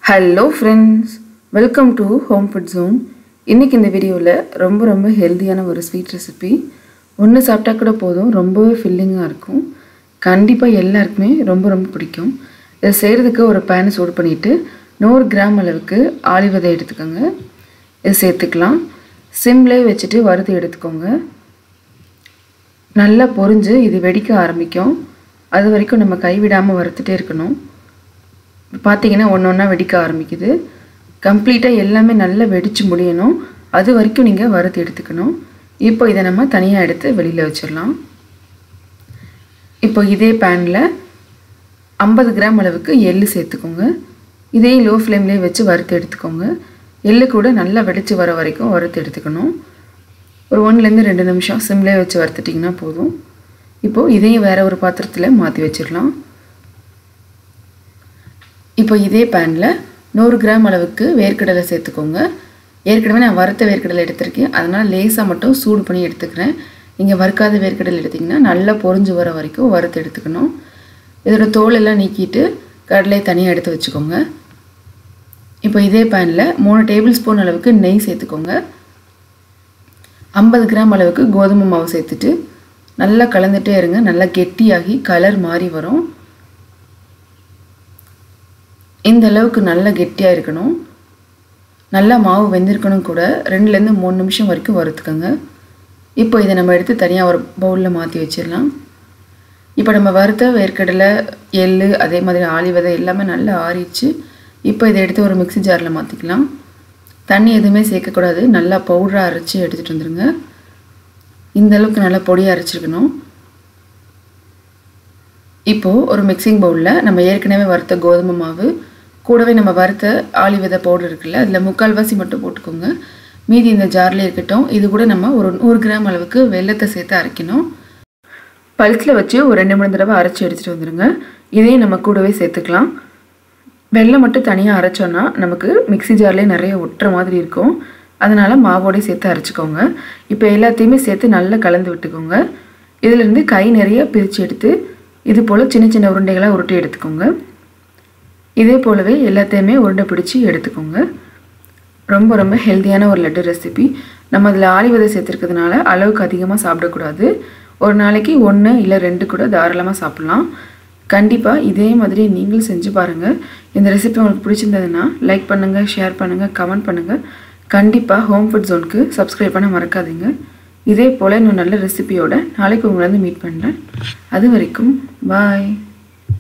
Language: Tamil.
hello friends welcome to home food zone இன்றைக்கி இந்த வீடியோவில் ரொம்ப ரொம்ப ஹெல்த்தியான ஒரு ஸ்வீட் ரெசிபி ஒன்று சாப்பிட்டா கூட போதும் ரொம்பவே ஃபில்லிங்காக இருக்கும் கண்டிப்பாக எல்லாருக்குமே ரொம்ப ரொம்ப பிடிக்கும் இதை செய்கிறதுக்கு ஒரு பேனை சூடு பண்ணிவிட்டு நூறு கிராம் அளவுக்கு ஆளி விதை எடுத்துக்கோங்க இதை சேர்த்துக்கலாம் சிம்லே வச்சுட்டு வறுத்து எடுத்துக்கோங்க நல்லா பொரிஞ்சு இது வெடிக்க ஆரம்பிக்கும் அது வரைக்கும் நம்ம கைவிடாமல் வறுத்துட்டே இருக்கணும் பார்த்தீங்கன்னா ஒன்று ஒன்றா வெடிக்க ஆரம்பிக்குது கம்ப்ளீட்டாக எல்லாமே நல்லா வெடித்து முடியணும் அது வரைக்கும் நீங்கள் வறுத்து எடுத்துக்கணும் இப்போ இதை நம்ம தனியாக எடுத்து வெளியில் வச்சிடலாம் இப்போ இதே பேனில் ஐம்பது கிராம் அளவுக்கு எள்ளு சேர்த்துக்கோங்க இதே லோ ஃப்ளேம்லேயே வச்சு வறுத்து எடுத்துக்கோங்க எள்ளு கூட நல்லா வெடித்து வர வரைக்கும் வறுத்து எடுத்துக்கணும் ஒரு ஒன்றுலேருந்து ரெண்டு நிமிஷம் சிம்லேயே வச்சு வறுத்துட்டிங்கன்னா போதும் இப்போது இதையும் வேறு ஒரு பாத்திரத்தில் மாற்றி வச்சிடலாம் இப்போ இதே பேனில் நூறு கிராம் அளவுக்கு வேர்க்கடலை சேர்த்துக்கோங்க ஏற்கனவே நான் வறுத்த வேர்க்கடலை எடுத்திருக்கேன் அதனால் லேசாக மட்டும் சூடு பண்ணி எடுத்துக்கிறேன் நீங்கள் வறுக்காத வேர்க்கடலை எடுத்திங்கன்னா நல்லா பொறிஞ்சு வர வரைக்கும் வறுத்து எடுத்துக்கணும் இதோட தோலெல்லாம் நீக்கிட்டு கடலையை தனியாக எடுத்து வச்சுக்கோங்க இப்போ இதே பேனில் மூணு டேபிள் ஸ்பூன் அளவுக்கு நெய் சேர்த்துக்கோங்க ஐம்பது கிராம் அளவுக்கு கோதுமை மாவு சேர்த்துட்டு நல்லா கலந்துகிட்டே இருங்க நல்லா கெட்டியாகி கலர் மாறி வரும் இந்த அளவுக்கு நல்லா கெட்டியாக இருக்கணும் நல்லா மாவு வெந்திருக்கணும் கூட ரெண்டுலேருந்து மூணு நிமிஷம் வரைக்கும் வறுத்துக்கோங்க இப்போ இதை நம்ம எடுத்து தனியாக ஒரு பவுலில் மாற்றி வச்சிடலாம் இப்போ நம்ம வறுத்த வேர்க்கடலை எள் அதே மாதிரி ஆளி விதை எல்லாமே நல்லா ஆறிச்சு இப்போ இதை எடுத்து ஒரு மிக்சி ஜாரில் மாற்றிக்கலாம் தண்ணி எதுவுமே சேர்க்கக்கூடாது நல்லா பவுடராக அரைச்சி எடுத்துகிட்டு வந்துடுங்க இந்த அளவுக்கு நல்லா பொடியாக அரைச்சிருக்கணும் இப்போது ஒரு மிக்சிங் பவுலில் நம்ம ஏற்கனவே வறுத்த கோதுமை மாவு கூடவே நம்ம வறுத்த ஆளி விதை பவுடர் இருக்குல்ல அதில் முக்கால்வாசி மட்டும் போட்டுக்கோங்க மீதி இந்த ஜார்லேயே இருக்கட்டும் இது கூட நம்ம ஒரு நூறு கிராம் அளவுக்கு வெள்ளத்தை சேர்த்து அரைக்கணும் பல்ஸில் வச்சு ஒரு ரெண்டு மூணு தடவை அரைச்சி எடுத்துகிட்டு வந்துடுங்க இதையும் நம்ம கூடவே சேர்த்துக்கலாம் வெள்ளம் மட்டும் தனியாக அரைச்சோன்னா நமக்கு மிக்சி ஜார்லேயே நிறைய ஒட்டுற மாதிரி இருக்கும் அதனால் மாவோடய சேர்த்து அரைச்சிக்கோங்க இப்போ எல்லாத்தையுமே சேர்த்து நல்லா கலந்து விட்டுக்கோங்க இதிலேருந்து கை நிறைய பிரித்து எடுத்து இது போல் சின்ன சின்ன உருண்டைகளாக உருட்டி எடுத்துக்கோங்க இதே போலவே எல்லாத்தையுமே உருண்டை பிடிச்சி எடுத்துக்கோங்க ரொம்ப ரொம்ப ஹெல்த்தியான ஒரு லட்டு ரெசிபி நம்ம அதில் ஆளி விதை சேர்த்துருக்கிறதுனால அளவுக்கு அதிகமாக சாப்பிடக்கூடாது ஒரு நாளைக்கு ஒன்று இல்லை ரெண்டு கூட தாராளமாக சாப்பிட்லாம் கண்டிப்பாக இதே மாதிரி நீங்களும் செஞ்சு பாருங்கள் இந்த ரெசிபி உங்களுக்கு பிடிச்சிருந்ததுன்னா லைக் பண்ணுங்கள் ஷேர் பண்ணுங்கள் கமெண்ட் பண்ணுங்கள் கண்டிப்பாக ஹோம் ஃபுட் ஜோனுக்கு சப்ஸ்கிரைப் பண்ண மறக்காதீங்க இதே போல் இன்னும் நல்ல ரெசிபியோட நாளைக்கு உங்களை வந்து மீட் பண்ணுறேன் அது வரைக்கும் பாய்